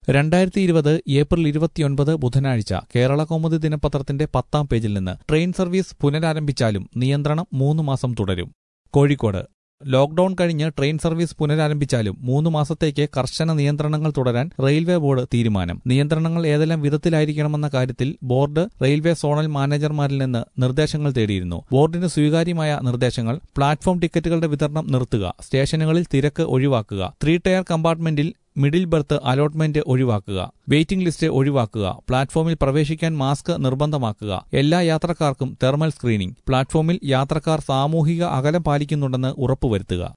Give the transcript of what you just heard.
രണ്ടായിരത്തി ഇരുപത് ഏപ്രിൽ ഇരുപത്തിയൊൻപത് ബുധനാഴ്ച കേരള കൗമുദി ദിനപത്രത്തിന്റെ പത്താം പേജിൽ നിന്ന് ട്രെയിൻ സർവീസ് പുനരാരംഭിച്ചാലും നിയന്ത്രണം മൂന്ന് മാസം തുടരും കോഴിക്കോട് ലോക്ഡൌൺ കഴിഞ്ഞ് ട്രെയിൻ സർവീസ് പുനരാരംഭിച്ചാലും മൂന്ന് മാസത്തേക്ക് കർശന നിയന്ത്രണങ്ങൾ തുടരാൻ റെയിൽവേ ബോർഡ് തീരുമാനം നിയന്ത്രണങ്ങൾ ഏതെല്ലാം വിധത്തിലായിരിക്കണമെന്ന കാര്യത്തിൽ ബോർഡ് റെയിൽവേ സോണൽ മാനേജർമാരിൽ നിന്ന് നിർദ്ദേശങ്ങൾ തേടിയിരുന്നു ബോർഡിന് സ്വീകാര്യമായ നിർദ്ദേശങ്ങൾ പ്ലാറ്റ്ഫോം ടിക്കറ്റുകളുടെ വിതരണം നിർത്തുക സ്റ്റേഷനുകളിൽ തിരക്ക് ഒഴിവാക്കുക ത്രീ ടയർ കമ്പാർട്ട്മെന്റിൽ മിഡിൽ ബർത്ത് അലോട്ട്മെന്റ് ഒഴിവാക്കുക വെയിറ്റിംഗ് ലിസ്റ്റ് ഒഴിവാക്കുക പ്ലാറ്റ്ഫോമിൽ പ്രവേശിക്കാൻ മാസ്ക് നിർബന്ധമാക്കുക എല്ലാ യാത്രക്കാർക്കും തെർമൽ സ്ക്രീനിംഗ് പ്ലാറ്റ്ഫോമിൽ യാത്രക്കാർ സാമൂഹിക അകലം പാലിക്കുന്നുണ്ടെന്ന് ഉറപ്പുവരുത്തുക